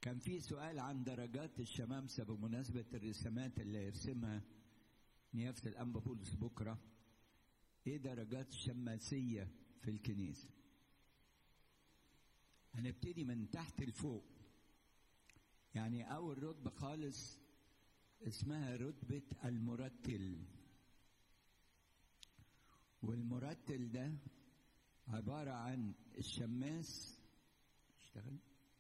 كان في سؤال عن درجات الشمامسة بمناسبة الرسومات اللي يرسمها نيافة الأنبا بولس بكرة إيه درجات الشماسية في الكنيسة هنبتدي من تحت لفوق يعني أول رتبة خالص اسمها رتبة المرتل والمرتل ده عبارة عن الشماس اشتغل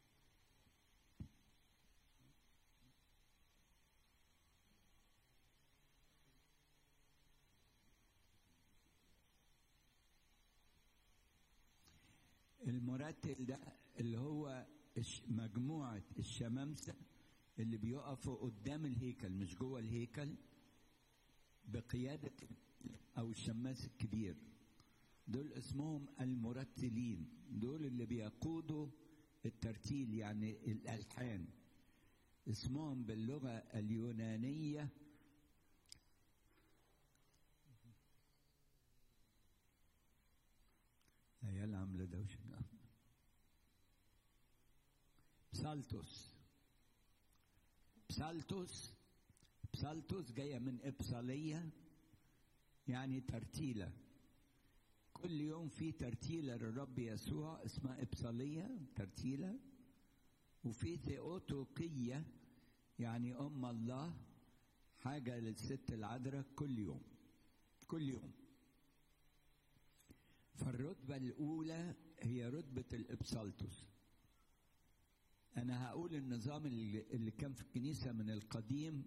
المرتل ده اللي هو مجموعة الشمامسة اللي بيقفوا قدام الهيكل مش جوه الهيكل بقيادة أو الشماس الكبير دول اسمهم المرتلين دول اللي بيقودوا الترتيل يعني الألحان اسمهم باللغة اليونانية عيال عاملة دوشة بسالتوس بسالتوس بسالتوس جاية من إبصالية يعني ترتيلة كل يوم في ترتيلة للرب يسوع اسمها إبصالية ترتيلة وفي ثيوتوقية يعني أم الله حاجة للست العذراء كل يوم كل يوم فالرتبة الأولى هي رتبة الإبسالتوس أنا هقول النظام اللي كان في الكنيسة من القديم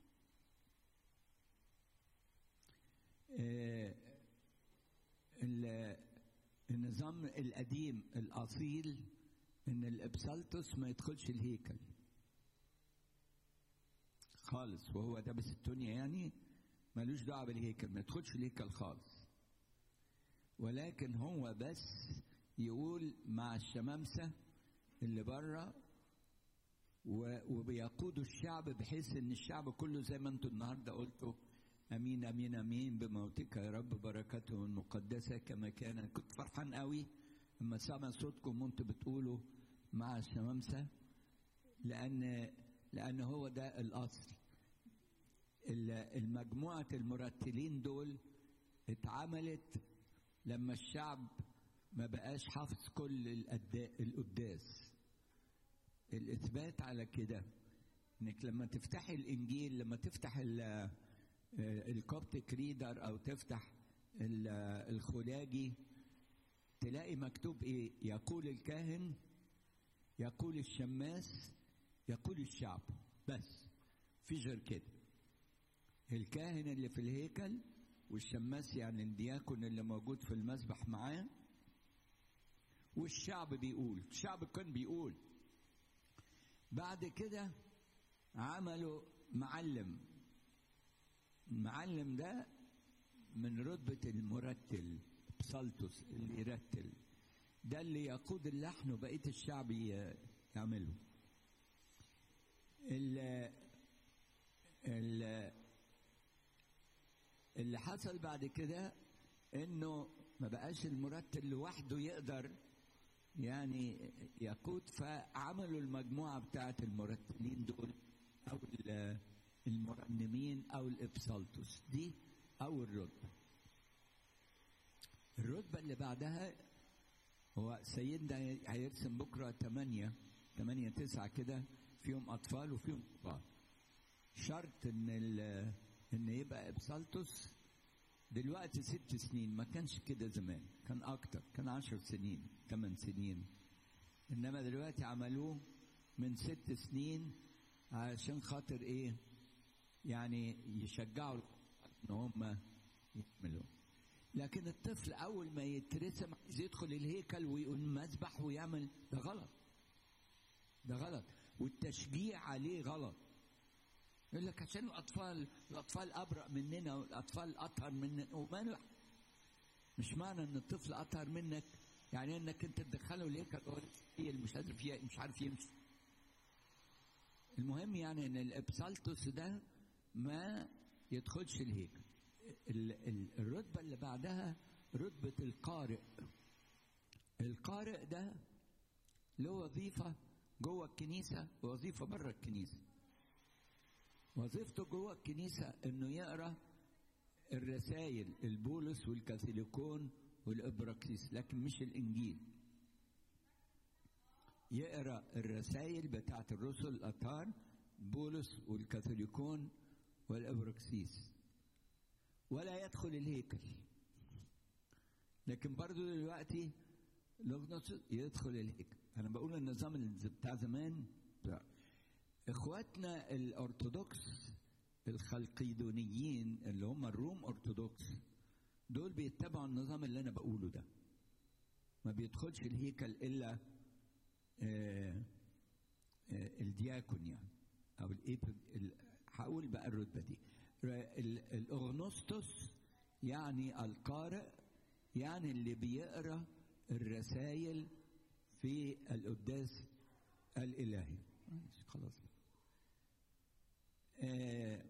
النظام القديم الأصيل إن الإبسالتوس ما يدخلش الهيكل خالص وهو ده بس الدنيا يعني ملوش دعوة بالهيكل ما يدخلش الهيكل خالص ولكن هو بس يقول مع الشمامسة اللي بره وبيقودوا الشعب بحيث ان الشعب كله زي ما انتم النهارده قلتوا امين امين امين بموتك يا رب بركته المقدسه كما كان كنت فرحان قوي لما سمع صوتكم وانتم بتقولوا مع الشمامسه لان لان هو ده الاصل المجموعه المرتلين دول اتعملت لما الشعب ما بقاش حافظ كل القداس الاثبات على كده انك لما تفتحي الانجيل لما تفتح الكوبتيك ريدر او تفتح الخلاجي تلاقي مكتوب ايه يقول الكاهن يقول الشماس يقول الشعب بس في غير كده الكاهن اللي في الهيكل والشماس يعني الدياكون اللي موجود في المسبح معاه والشعب بيقول الشعب كان بيقول بعد كده عملوا معلم المعلم ده من رتبة المرتل بسالتوس اللي يرتل ده اللي يقود اللحن وبقية الشعب يعمله ال ال اللي حصل بعد كده انه ما بقاش المرتل لوحده يقدر يعني يقود فعملوا المجموعه بتاعه المرتلين دول او المرنمين او الابسالتوس دي اول رتبه الرتبه اللي بعدها هو سيدنا هيرسم بكره ثمانية ثمانية تسعة كده فيهم أطفال وفيهم كبار شرط إن إن يبقى إبسالتوس دلوقتي ست سنين ما كانش كده زمان كان أكتر كان عشر سنين ثمان سنين إنما دلوقتي عملوه من ست سنين عشان خاطر إيه يعني يشجعوا إن هم يعملوا لكن الطفل أول ما يترسم عايز يدخل الهيكل ويقول مذبح ويعمل ده غلط ده غلط والتشجيع عليه غلط يقول لك عشان الاطفال الاطفال ابرأ مننا والاطفال اطهر مننا وما مش معنى ان الطفل اطهر منك يعني انك انت تدخله الهيكل هي مش عارف مش عارف يمشي المهم يعني ان الابسالتوس ده ما يدخلش الهيكل الرتبه اللي بعدها رتبه القارئ القارئ ده له وظيفه جوه الكنيسة ووظيفة بره الكنيسة وظيفته جوه الكنيسة انه يقرا الرسائل البولس والكاثوليكون والابراكسيس لكن مش الانجيل يقرا الرسائل بتاعت الرسل الاطهار بولس والكاثوليكون والابراكسيس ولا يدخل الهيكل لكن برضه دلوقتي لغنوس يدخل الهيكل انا بقول النظام بتاع زمان اخواتنا الارثوذكس الخلقيدونيين اللي هم الروم ارثوذكس دول بيتبعوا النظام اللي انا بقوله ده ما بيدخلش الهيكل الا آه آه الدياكون يعني او الإيب هقول بقى الرتبه دي الاغنوستوس يعني القارئ يعني اللي بيقرا الرسائل في القداس الالهي خلاص آه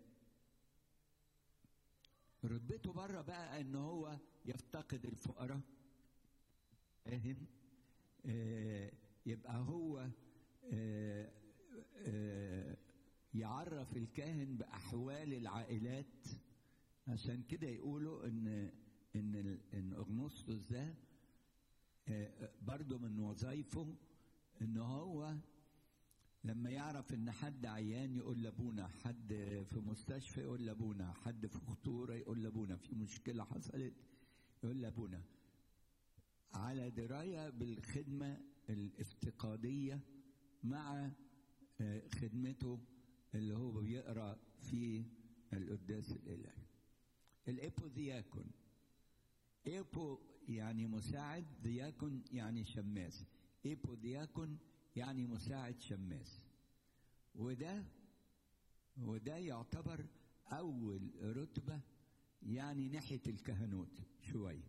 رتبته بره بقى ان هو يفتقد الفقراء فاهم آه يبقى هو آه آه يعرف الكاهن باحوال العائلات عشان كده يقولوا ان ان ان اغنوستوس ده برضه من وظايفه ان هو لما يعرف ان حد عيان يقول لابونا حد في مستشفى يقول لابونا حد في خطوره يقول لابونا في مشكله حصلت يقول لابونا على درايه بالخدمه الافتقاديه مع خدمته اللي هو بيقرا في القداس الالهي الابودياكون ايبو يعني مساعد دياكون يعني شماس ايبو دياكون يعني مساعد شماس وده وده يعتبر اول رتبه يعني ناحيه الكهنوت شويه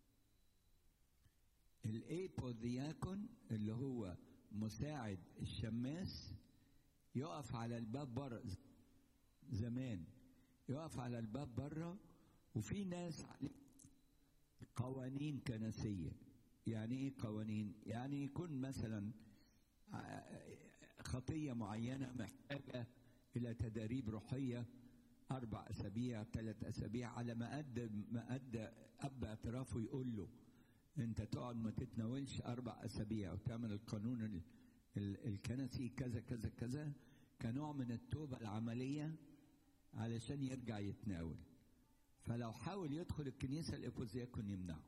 الايبودياكون اللي هو مساعد الشماس يقف على الباب بره زمان يقف على الباب بره وفي ناس قوانين كنسيه يعني ايه قوانين يعني يكون مثلا خطيه معينه محتاجه الى تداريب روحيه اربع اسابيع ثلاث اسابيع على ما قد ما قد اب اعترافه يقول له انت تقعد ما تتناولش اربع اسابيع وتعمل القانون ال ال الكنسي كذا كذا كذا كنوع من التوبه العمليه علشان يرجع يتناول فلو حاول يدخل الكنيسه الابوزياكون يمنعه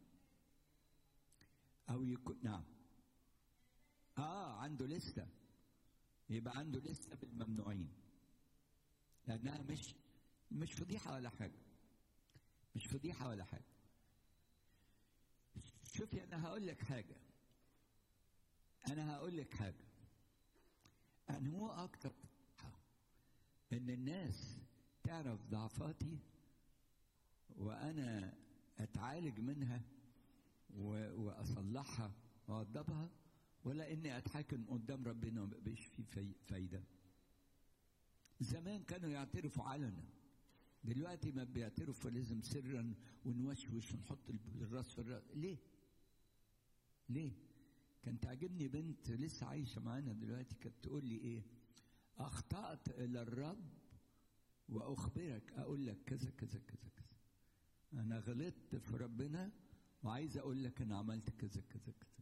او يكون نعم اه عنده لسته يبقى عنده لسته بالممنوعين لانها مش مش فضيحه ولا حاجه مش فضيحه ولا حاجه شوفي انا هقول لك حاجه انا هقول لك حاجه انا هو اكتر ان الناس تعرف ضعفاتي وانا اتعالج منها واصلحها واوضبها ولا اني اتحاكم قدام ربنا وما بقاش في فايده زمان كانوا يعترفوا علنا دلوقتي ما بيعترفوا لازم سرا ونوشوش ونحط الراس في الراس ليه ليه كان تعجبني بنت لسه عايشه معانا دلوقتي كانت تقول لي ايه اخطات الى الرب واخبرك اقول لك كذا كذا كذا كذا انا غلطت في ربنا وعايز اقول لك انا عملت كذا كذا كذا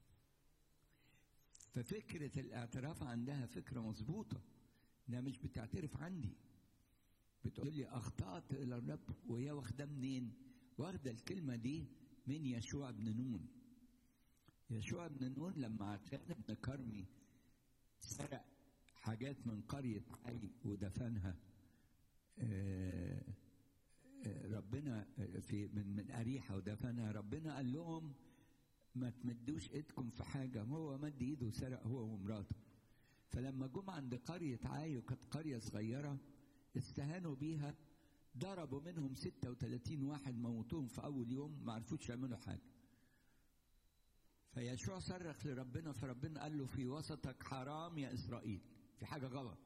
ففكرة الاعتراف عندها فكرة مظبوطة انها مش بتعترف عندي بتقول لي اخطأت الى الرب وهي واخدة منين؟ واخدة الكلمة دي من يشوع بن نون يشوع بن نون لما عشان ابن كرمي سرق حاجات من قرية عي ودفنها آه ربنا في من من أريحة ودفنها ربنا قال لهم ما تمدوش ايدكم في حاجة هو مد ايده وسرق هو ومراته فلما جم عند قرية عاي وكانت قرية صغيرة استهانوا بيها ضربوا منهم 36 واحد موتوهم في أول يوم ما عرفوش يعملوا حاجة فيشوع صرخ لربنا فربنا قال له في وسطك حرام يا إسرائيل في حاجة غلط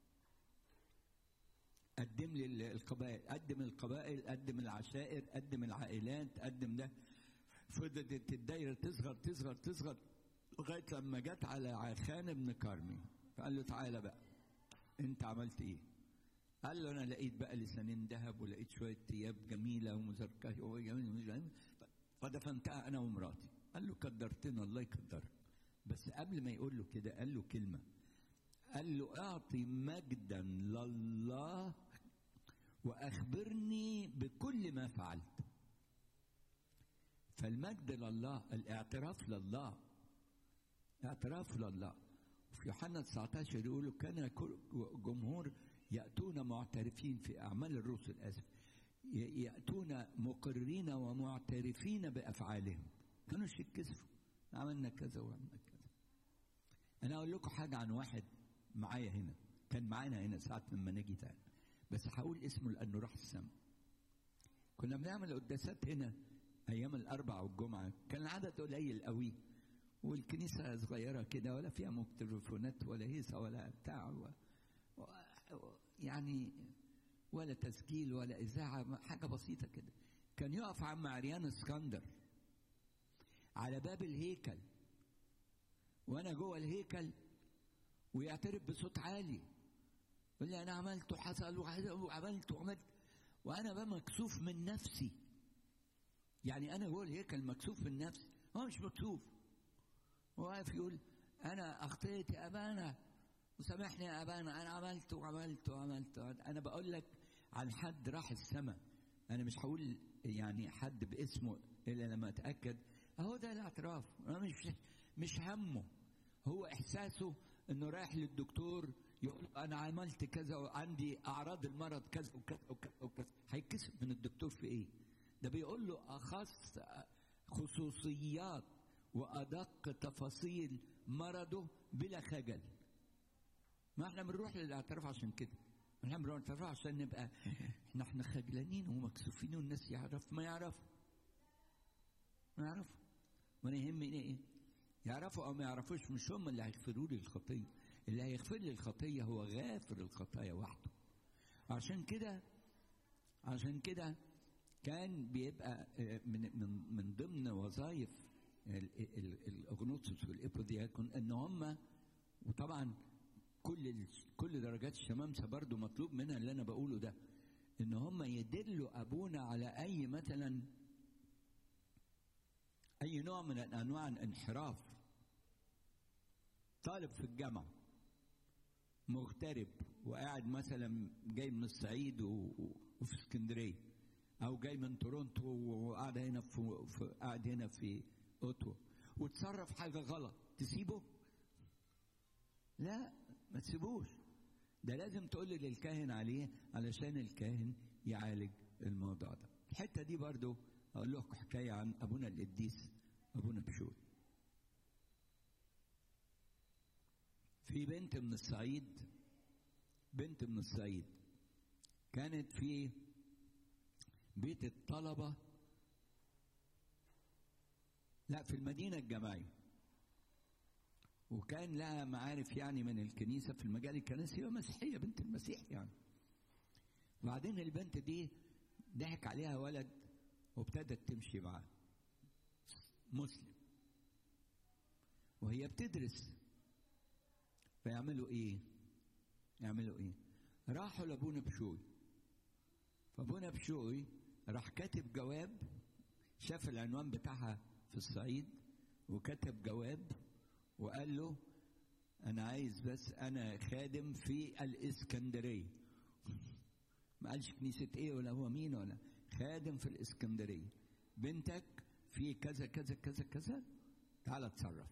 قدم لي القبائل قدم القبائل قدم العشائر قدم العائلات قدم ده فضلت الدايرة تصغر تصغر تصغر لغايه لما جت على عخان بن كرمي فقال له تعالى بقى انت عملت ايه؟ قال له انا لقيت بقى لسانين ذهب ولقيت شويه ثياب جميله ومزركه فدفنتها انا ومراتي قال له قدرتنا الله يقدرك بس قبل ما يقول له كده قال له كلمه قال له اعطي مجدا لله واخبرني بكل ما فعلت فالمجد لله الاعتراف لله اعتراف لله في يوحنا 19 يقولوا كان جمهور يأتون معترفين في أعمال الرسل آسف يأتون مقرين ومعترفين بأفعالهم كانوا يتكسفوا عملنا كذا وعملنا كذا أنا أقول لكم حاجة عن واحد معايا هنا كان معانا هنا ساعة لما نجي تاني بس هقول اسمه لأنه راح السما كنا بنعمل قداسات هنا أيام الأربع والجمعة كان العدد قليل قوي والكنيسة صغيرة كده ولا فيها ميكروفونات ولا هيصة ولا بتاع و... و... يعني ولا تسجيل ولا إذاعة حاجة بسيطة كده كان يقف عم عريان اسكندر على باب الهيكل وأنا جوه الهيكل ويعترف بصوت عالي يقول لي أنا عملت وحصل وعملت وعملت وأنا بقى مكسوف من نفسي يعني أنا جوه الهيكل مكسوف من نفسي هو مش مكسوف واقف يقول انا اخطيت يا ابانا وسامحني يا ابانا انا عملت وعملت وعملت انا بقول لك عن حد راح السماء انا مش هقول يعني حد باسمه الا لما اتاكد اهو ده الاعتراف انا مش مش همه هو احساسه انه رايح للدكتور يقول انا عملت كذا وعندي اعراض المرض كذا وكذا وكذا وكذا هيتكسف من الدكتور في ايه؟ ده بيقول له اخص خصوصيات وادق تفاصيل مرضه بلا خجل ما احنا بنروح للاعتراف عشان كده احنا بنروح للاعتراف عشان نبقى احنا احنا خجلانين ومكسوفين والناس يعرف ما يعرفوا ما يعرفوا وانا يهمني ايه يعرفوا او ما يعرفوش مش هم اللي هيغفروا لي الخطيه اللي هيغفر لي الخطيه هو غافر الخطايا وحده عشان كده عشان كده كان بيبقى من من من ضمن وظائف الاغنوطس والابودياكون ان هم وطبعا كل كل درجات الشمامسه برضو مطلوب منها اللي انا بقوله ده ان هم يدلوا ابونا على اي مثلا اي نوع من انواع الانحراف طالب في الجامعه مغترب وقاعد مثلا جاي من الصعيد وفي اسكندريه او جاي من تورونتو وقاعد هنا في, في قاعد هنا في اوتوا وتصرف حاجه غلط تسيبه لا ما تسيبوش ده لازم تقول للكاهن عليه علشان الكاهن يعالج الموضوع ده الحته دي برضو اقول لكم حكايه عن ابونا القديس ابونا بشوي في بنت من الصعيد بنت من الصعيد كانت في بيت الطلبه لا في المدينة الجامعية وكان لها معارف يعني من الكنيسة في المجال الكنسي ومسيحية بنت المسيح يعني وبعدين البنت دي ضحك عليها ولد وابتدت تمشي معاه مسلم وهي بتدرس فيعملوا ايه يعملوا ايه راحوا لابونا بشوي فابونا بشوي راح كاتب جواب شاف العنوان بتاعها في الصعيد وكتب جواب وقال له انا عايز بس انا خادم في الاسكندريه ما قالش كنيسه ايه ولا هو مين ولا خادم في الاسكندريه بنتك في كذا كذا كذا كذا تعال اتصرف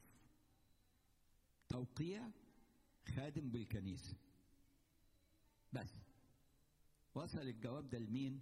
توقيع خادم بالكنيسه بس وصل الجواب ده لمين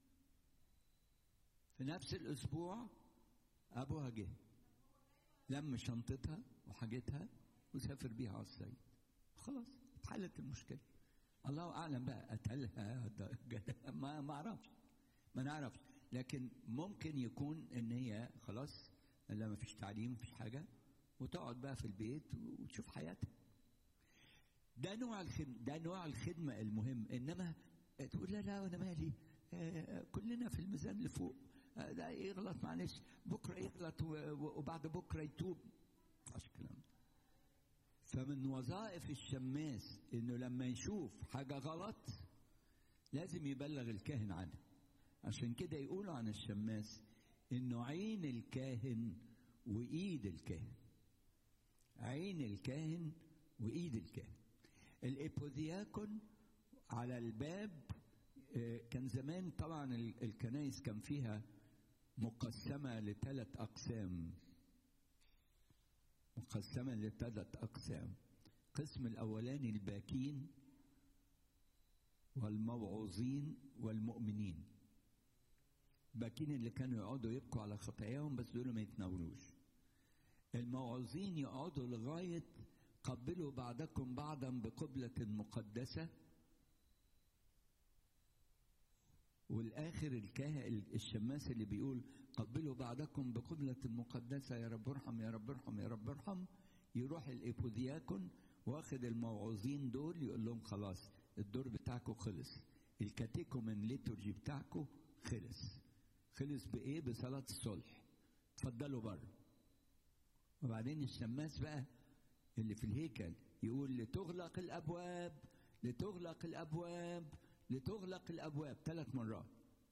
في نفس الاسبوع ابوها جه لم شنطتها وحاجتها وسافر بيها على الصعيد خلاص اتحلت المشكله الله اعلم بقى قتلها ما ما اعرفش ما نعرفش لكن ممكن يكون ان هي خلاص لا ما فيش تعليم مفيش حاجه وتقعد بقى في البيت وتشوف حياتها ده نوع الخدمة ده نوع الخدمة المهم إنما تقول لا لا أنا مالي آه كلنا في الميزان اللي فوق آه ده يغلط معلش بكرة يغلط وبعد بكرة يتوب ينفعش الكلام ده فمن وظائف الشماس انه لما يشوف حاجه غلط لازم يبلغ الكاهن عنها عشان كده يقولوا عن الشماس انه عين الكاهن وايد الكاهن عين الكاهن وايد الكاهن الابودياكون على الباب كان زمان طبعا الكنائس كان فيها مقسمة لثلاث أقسام مقسمة لثلاث أقسام القسم الأولاني الباكين والموعوظين والمؤمنين باكين اللي كانوا يقعدوا يبكوا على خطاياهم بس دول ما يتناولوش الموعوظين يقعدوا لغاية قبلوا بعضكم بعضا بقبلة مقدسة والاخر الكاه الشماس اللي بيقول قبلوا بعضكم بقبلة مقدسة يا رب ارحم يا رب ارحم يا رب ارحم يروح الإيبودياكون واخد الموعوظين دول يقول لهم خلاص الدور بتاعكم خلص الكاتيكومن ليتورجي بتاعكم خلص خلص بإيه؟ بصلاة الصلح اتفضلوا بره وبعدين الشماس بقى اللي في الهيكل يقول لتغلق الأبواب لتغلق الأبواب لتغلق الابواب ثلاث مرات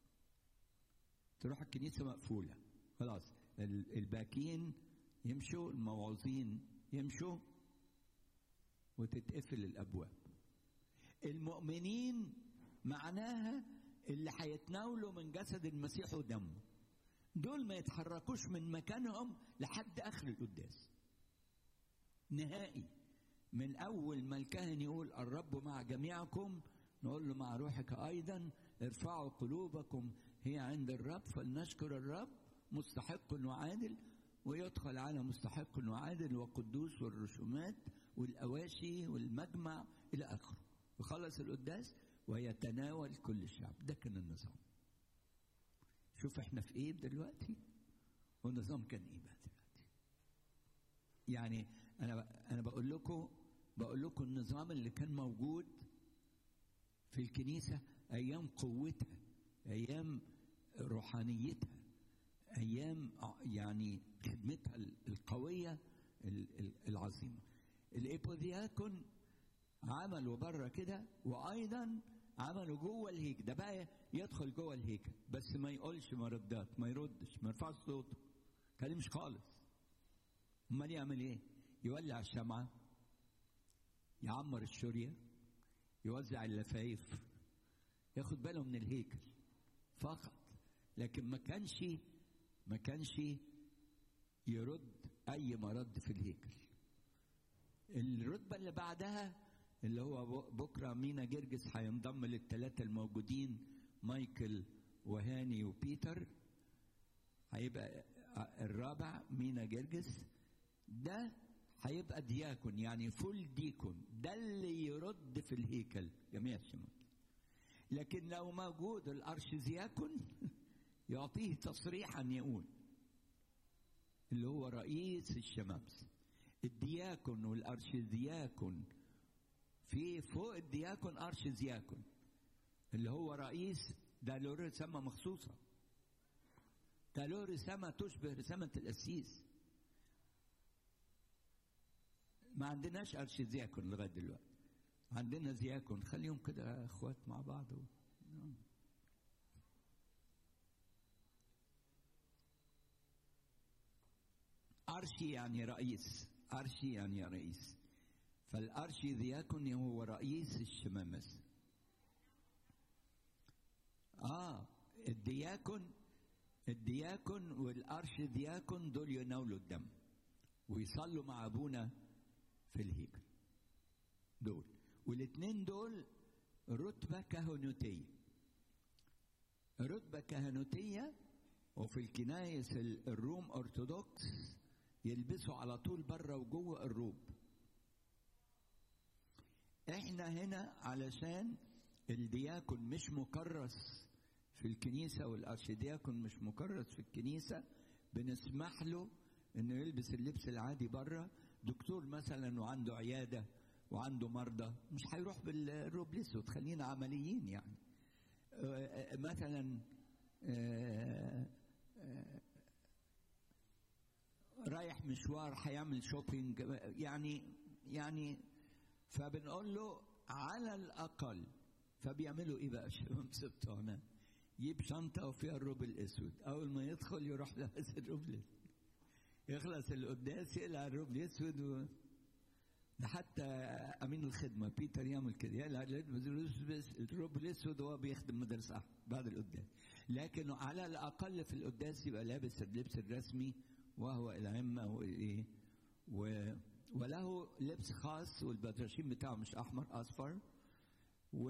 تروح الكنيسه مقفوله خلاص الباكين يمشوا الموعوظين يمشوا وتتقفل الابواب المؤمنين معناها اللي هيتناولوا من جسد المسيح ودمه دول ما يتحركوش من مكانهم لحد اخر القداس نهائي من اول ما الكاهن يقول الرب مع جميعكم نقول له مع روحك ايضا ارفعوا قلوبكم هي عند الرب فلنشكر الرب مستحق وعادل ويدخل على مستحق وعادل وقدوس والرسومات والاواشي والمجمع الى اخره وخلص القداس ويتناول كل الشعب ده كان النظام شوف احنا في ايه دلوقتي والنظام كان ايه بقى دلوقتي يعني انا انا بقول لكم بقول لكم النظام اللي كان موجود في الكنيسة أيام قوتها أيام روحانيتها أيام يعني خدمتها القوية العظيمة الإيبودياكون عملوا بره كده وأيضا عملوا جوه الهيكل ده بقى يدخل جوه الهيكل بس ما يقولش مردات ما يردش ما يرفعش صوته كلمش خالص امال يعمل ايه يولع الشمعة يعمر الشوريه يوزع اللفايف ياخد باله من الهيكل فقط لكن ما كانش ما كانش يرد اي مرد في الهيكل الرتبه اللي بعدها اللي هو بكره مينا جرجس هينضم للثلاثه الموجودين مايكل وهاني وبيتر هيبقى الرابع مينا جرجس ده هيبقى دياكون يعني فول ديكون ده اللي يرد في الهيكل جميع الشمال لكن لو موجود الارشدياكون يعطيه تصريحا يقول اللي هو رئيس الشمامس الدياكون والارشدياكون في فوق الدياكون ارشدياكون اللي هو رئيس ده له رسامة مخصوصة ده له رسامة تشبه رسامة القسيس ما عندناش ارشدياكون لغايه دلوقتي عندنا زياكون خليهم كده اخوات مع بعض و... أرشي يعني رئيس أرشي يعني رئيس فالأرشي دياكون هو رئيس الشمامسة آه الدياكون الدياكون والأرش دياكون دول يناولوا الدم ويصلوا مع أبونا في الهيكل دول والاثنين دول رتبة كهنوتية رتبة كهنوتية وفي الكنايس الروم أرثوذكس يلبسوا على طول بره وجوه الروب احنا هنا علشان الدياكون مش مكرس في الكنيسة والأرشدياكون مش مكرس في الكنيسة بنسمح له انه يلبس اللبس العادي بره دكتور مثلا وعنده عيادة وعنده مرضى مش هيروح بالروب الاسود خلينا عمليين يعني مثلا رايح مشوار هيعمل شوبينج يعني يعني فبنقول له على الاقل فبيعملوا ايه بقى الشباب بتوعنا يجيب شنطه وفيها الروب الاسود اول ما يدخل يروح لابس الروب الاسود يخلص القداس يقلع الروب الاسود و... ده حتى امين الخدمه بيتر يعمل كده يقلع الروب الاسود وهو بيخدم مدرسه بعد القداس لكن على الاقل في القداس يبقى لابس اللبس الرسمي وهو العمه وايه و... وله لبس خاص والبدرشين بتاعه مش احمر اصفر و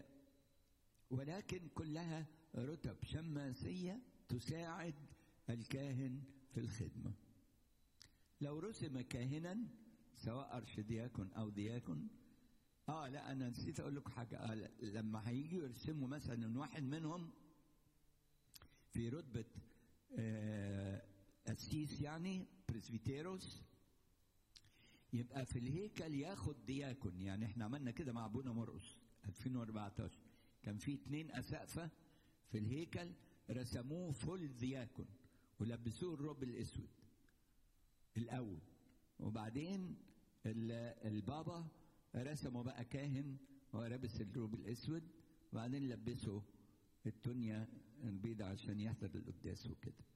ولكن كلها رتب شماسيه تساعد الكاهن في الخدمه لو رسم كاهنا سواء ارشدياكون او دياكون اه لا انا نسيت اقول لكم حاجه آه لما هيجوا يرسموا مثلا واحد منهم في رتبه آه قسيس يعني بريسبيتيروس يبقى في الهيكل ياخد دياكون يعني احنا عملنا كده مع ابونا مرقس 2014 كان في اتنين اسقفه في الهيكل رسموه فول دياكون ولبسوه الروب الاسود الاول وبعدين البابا رسمه بقى كاهن هو لابس الروب الاسود وبعدين لبسه التونيا البيضة عشان يحضر القداس وكده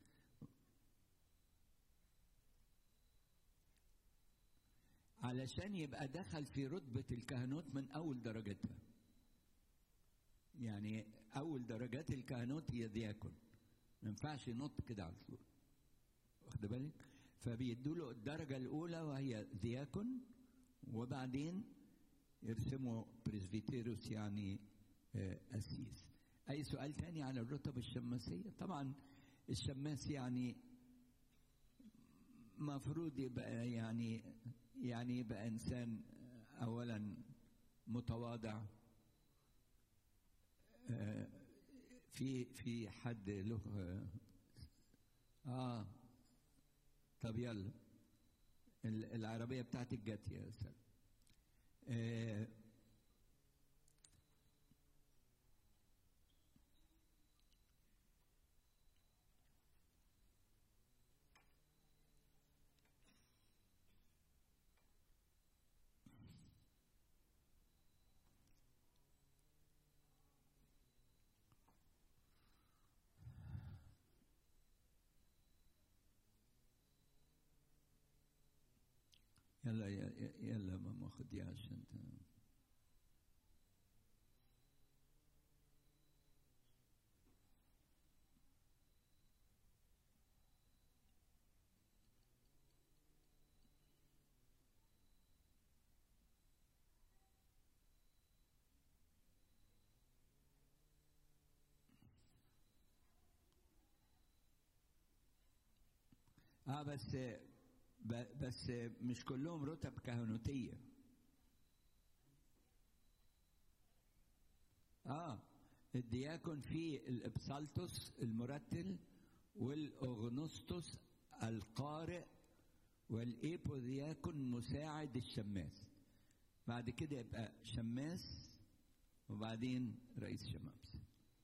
علشان يبقى دخل في رتبة الكهنوت من أول درجتها يعني أول درجات الكهنوت هي دياكون ما ينفعش ينط كده على طول واخد بالك فبيدوا له الدرجة الأولى وهي دياكون وبعدين يرسموا بريسبيتيروس يعني أسيس أي سؤال تاني على الرتب الشماسية طبعا الشماس يعني مفروض يبقى يعني يعني يبقى إنسان أولا متواضع في في حد له اه طب يلا العربية بتاعتك جت يا سلام آه يلا يلا ماما خدي عشان اه بس بس مش كلهم رتب كهنوتية اه الدياكون فيه الابسالتوس المرتل والاغنسطس القارئ والايبودياكون مساعد الشماس بعد كده يبقى شماس وبعدين رئيس شمامسه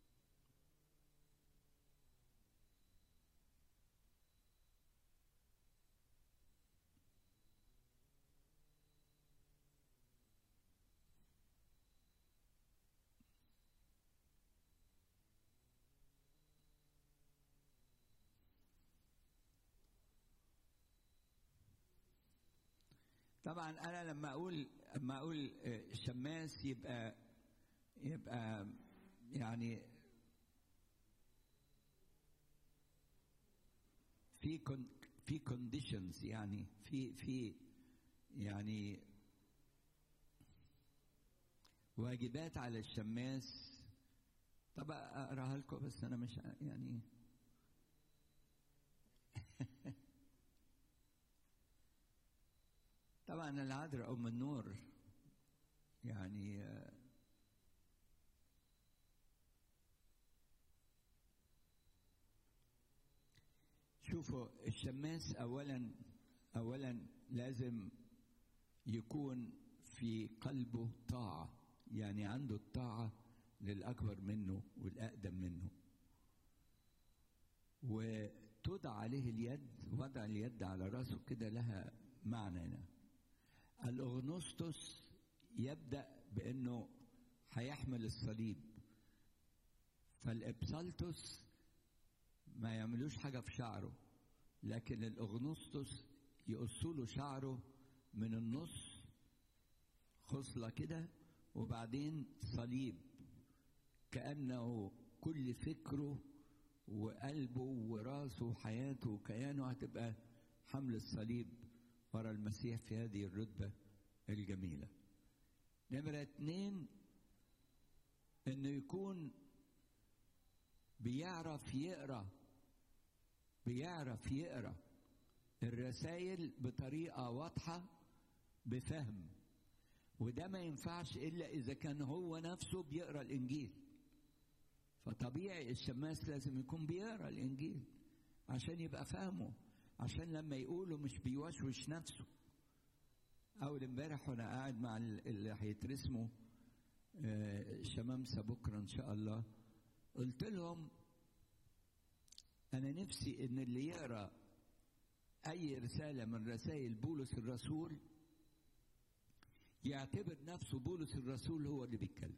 طبعا انا لما اقول لما اقول شماس يبقى يبقى يعني في في كونديشنز يعني في في يعني واجبات على الشماس طب اقراها لكم بس انا مش يعني طبعا العذراء ام النور يعني شوفوا الشماس اولا اولا لازم يكون في قلبه طاعه يعني عنده الطاعه للاكبر منه والاقدم منه توضع عليه اليد وضع اليد على راسه كده لها معنى هنا الأغنسطس يبدأ بأنه هيحمل الصليب فالإبسالتوس ما يعملوش حاجة في شعره لكن الأغنسطس يقصوا له شعره من النص خصلة كده وبعدين صليب كأنه كل فكره وقلبه وراسه وحياته وكيانه هتبقى حمل الصليب ورا المسيح في هذه الرتبة الجميلة نمرة اتنين انه يكون بيعرف يقرا بيعرف يقرا الرسائل بطريقة واضحة بفهم وده ما ينفعش إلا إذا كان هو نفسه بيقرا الإنجيل فطبيعي الشماس لازم يكون بيقرا الإنجيل عشان يبقى فاهمه عشان لما يقوله مش بيوشوش نفسه أول امبارح وأنا قاعد مع اللي هيترسموا شمامسة بكرة إن شاء الله قلت لهم أنا نفسي إن اللي يقرأ أي رسالة من رسائل بولس الرسول يعتبر نفسه بولس الرسول هو اللي بيتكلم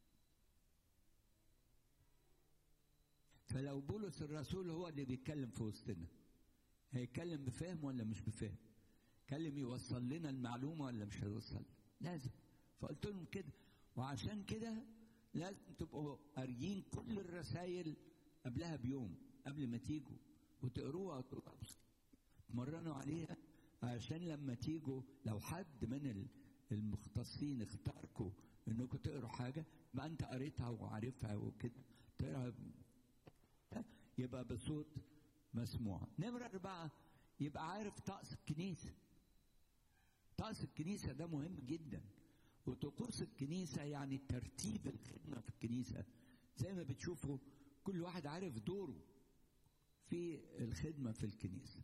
فلو بولس الرسول هو اللي بيتكلم في وسطنا هيتكلم بفهم ولا مش بفهم كلم يوصل لنا المعلومة ولا مش هيوصل لازم فقلت لهم كده وعشان كده لازم تبقوا قاريين كل الرسائل قبلها بيوم قبل ما تيجوا وتقروها تمرنوا عليها عشان لما تيجوا لو حد من المختصين اختاركوا انكم تقروا حاجه يبقى انت قريتها وعارفها وكده تقرا يبقى بصوت مسموع نمرة أربعة يبقى عارف طقس الكنيسة طقس الكنيسة ده مهم جدا وطقوس الكنيسة يعني ترتيب الخدمة في الكنيسة زي ما بتشوفوا كل واحد عارف دوره في الخدمة في الكنيسة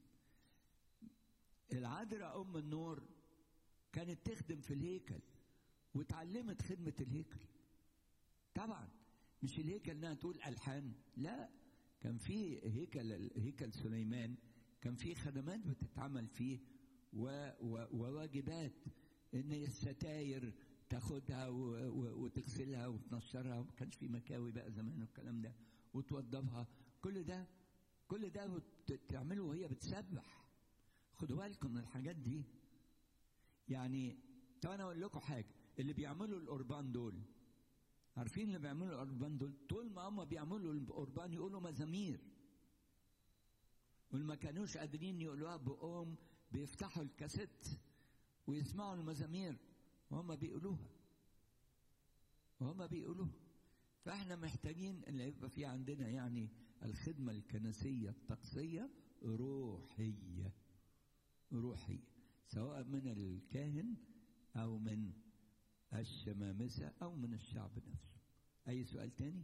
العذراء أم النور كانت تخدم في الهيكل وتعلمت خدمة الهيكل طبعا مش الهيكل انها تقول ألحان لا كان في هيكل هيكل سليمان كان في خدمات بتتعمل فيه و و وواجبات ان الستاير تاخدها و و وتغسلها وتنشرها ما كانش في مكاوي بقى زمان والكلام ده وتوضبها كل ده كل ده تعمله وهي بتسبح خدوا بالكم من الحاجات دي يعني طب انا اقول لكم حاجه اللي بيعملوا القربان دول عارفين اللي بيعملوا القربان دول طول ما هم بيعملوا القربان يقولوا مزامير واللي ما كانوش قادرين يقولوها بقوم بيفتحوا الكاسيت ويسمعوا المزامير وهم بيقولوها وهم بيقولوها فاحنا محتاجين ان يبقى في عندنا يعني الخدمه الكنسيه الطقسيه روحيه روحيه سواء من الكاهن او من الشمامسه او من الشعب نفسه اي سؤال تاني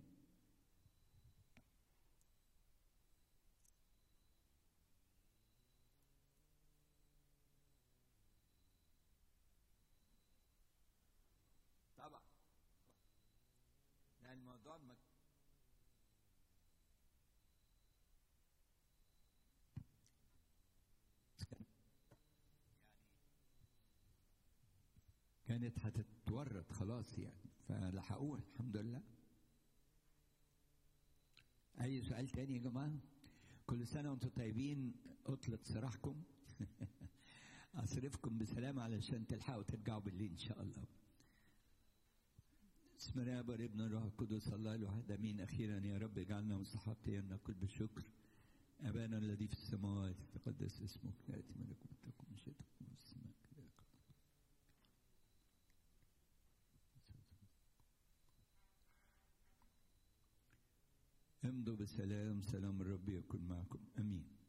طبعا لان الموضوع مك... كانت هتتورط خلاص يعني فلحقوها الحمد لله اي سؤال تاني يا جماعه كل سنه وانتم طيبين اطلق سراحكم اصرفكم بسلام علشان تلحقوا ترجعوا بالليل ان شاء الله بسم الله والابن الروح القدس الله الواحد امين اخيرا يا رب اجعلنا مستحقين ان نقول بالشكر ابانا الذي في السماوات تقدس اسمك ياتي ملكوتك مشيئتك في السماء امضوا بسلام سلام الرب يكن معكم امين